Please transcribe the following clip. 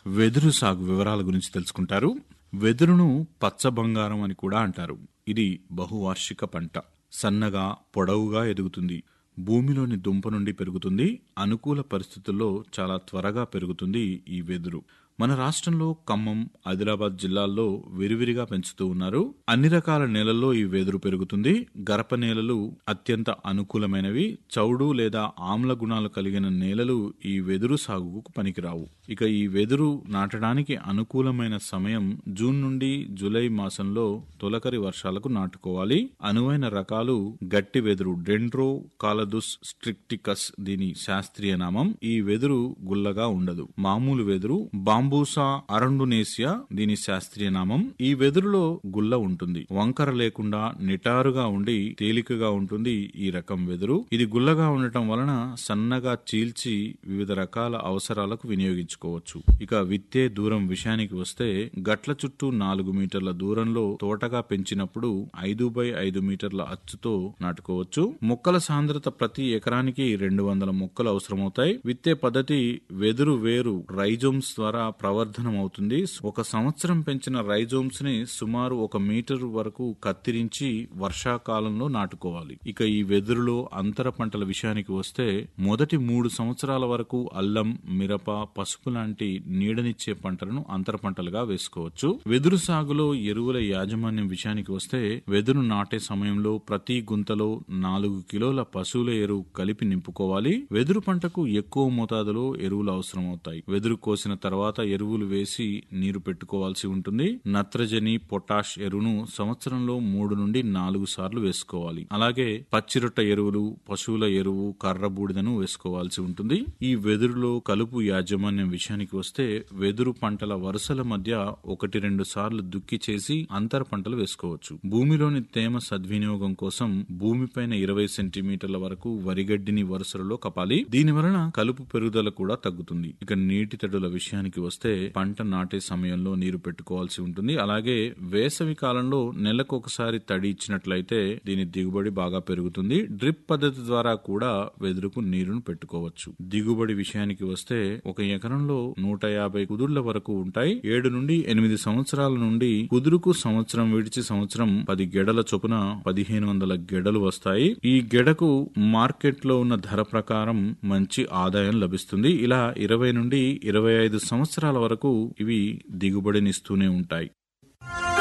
వెదురు సాగు వివరాల గురించి తెలుసుకుంటారు వెదురును పచ్చ బంగారం అని కూడా అంటారు ఇది బహువార్షిక పంట సన్నగా పొడవుగా ఎదుగుతుంది భూమిలోని దుంప నుండి పెరుగుతుంది అనుకూల పరిస్థితుల్లో చాలా త్వరగా పెరుగుతుంది ఈ వెదురు మన రాష్ట్రంలో ఖమ్మం ఆదిలాబాద్ జిల్లాల్లో విరివిరిగా పెంచుతూ ఉన్నారు అన్ని రకాల నేలల్లో ఈ వెదురు పెరుగుతుంది గరప నేలలు అత్యంత అనుకూలమైనవి చౌడు లేదా ఆమ్ల గుణాలు కలిగిన నేలలు ఈ వెదురు సాగుకు పనికిరావు ఇక ఈ వెదురు నాటడానికి అనుకూలమైన సమయం జూన్ నుండి జూలై మాసంలో తొలకరి వర్షాలకు నాటుకోవాలి అనువైన రకాలు గట్టి వెదురు డెండ్రో కాలదుస్ స్ట్రిక్టికస్ దీని శాస్త్రీయ నామం ఈ వెదురు గుల్లగా ఉండదు మామూలు వెదురు బాంబూసా అరండునేసియా దీని శాస్త్రీయ నామం ఈ వెదురులో గుల్ల ఉంటుంది వంకర లేకుండా నిటారుగా ఉండి తేలికగా ఉంటుంది ఈ రకం వెదురు ఇది గుల్లగా ఉండటం వలన సన్నగా చీల్చి వివిధ రకాల అవసరాలకు వినియోగించుకోవచ్చు ఇక విత్తే దూరం విషయానికి వస్తే గట్ల చుట్టూ నాలుగు మీటర్ల దూరంలో తోటగా పెంచినప్పుడు ఐదు బై ఐదు మీటర్ల అచ్చుతో నాటుకోవచ్చు మొక్కల సాంద్రత ప్రతి ఎకరానికి రెండు వందల మొక్కలు అవసరమవుతాయి విత్తే పద్ధతి వెదురు వేరు రైజోమ్స్ ద్వారా ప్రవర్ధనం అవుతుంది ఒక సంవత్సరం పెంచిన రైజోమ్స్ ని సుమారు ఒక మీటర్ వరకు కత్తిరించి వర్షాకాలంలో నాటుకోవాలి ఇక ఈ వెదురులో అంతర పంటల విషయానికి వస్తే మొదటి మూడు సంవత్సరాల వరకు అల్లం మిరప పసుపు లాంటి నీడనిచ్చే పంటలను అంతర పంటలుగా వేసుకోవచ్చు వెదురు సాగులో ఎరువుల యాజమాన్యం విషయానికి వస్తే వెదురు నాటే సమయంలో ప్రతి గుంతలో నాలుగు కిలోల పశువుల ఎరువు కలిపి నింపుకోవాలి వెదురు పంటకు ఎక్కువ మోతాదులో ఎరువులు అవసరమవుతాయి వెదురు కోసిన తర్వాత ఎరువులు వేసి నీరు పెట్టుకోవాల్సి ఉంటుంది నత్రజని పొటాష్ ఎరువును సంవత్సరంలో మూడు నుండి నాలుగు సార్లు వేసుకోవాలి అలాగే పచ్చిరొట్ట ఎరువులు పశువుల ఎరువు కర్ర బూడిదను వేసుకోవాల్సి ఉంటుంది ఈ వెదురులో కలుపు యాజమాన్యం విషయానికి వస్తే వెదురు పంటల వరుసల మధ్య ఒకటి రెండు సార్లు దుక్కి చేసి అంతర పంటలు వేసుకోవచ్చు భూమిలోని తేమ సద్వినియోగం కోసం భూమిపైన ఇరవై సెంటీమీటర్ల వరకు వరిగడ్డిని వరుసలలో కపాలి దీని వలన కలుపు పెరుగుదల కూడా తగ్గుతుంది ఇక నీటి తడుల విషయానికి వస్తే పంట నాటే సమయంలో నీరు పెట్టుకోవాల్సి ఉంటుంది అలాగే వేసవి కాలంలో నెలకు ఒకసారి తడి ఇచ్చినట్లయితే దీని దిగుబడి బాగా పెరుగుతుంది డ్రిప్ పద్ధతి ద్వారా కూడా వెదురుకు నీరును పెట్టుకోవచ్చు దిగుబడి విషయానికి వస్తే ఒక ఎకరంలో నూట యాభై కుదుర్ల వరకు ఉంటాయి ఏడు నుండి ఎనిమిది సంవత్సరాల నుండి కుదురుకు సంవత్సరం విడిచి సంవత్సరం పది గెడల చొప్పున పదిహేను వందల గెడలు వస్తాయి ఈ గెడకు మార్కెట్ లో ఉన్న ధర ప్రకారం మంచి ఆదాయం లభిస్తుంది ఇలా ఇరవై నుండి ఇరవై ఐదు సంవత్సరాల వరకు ఇవి దిగుబడినిస్తూనే ఉంటాయి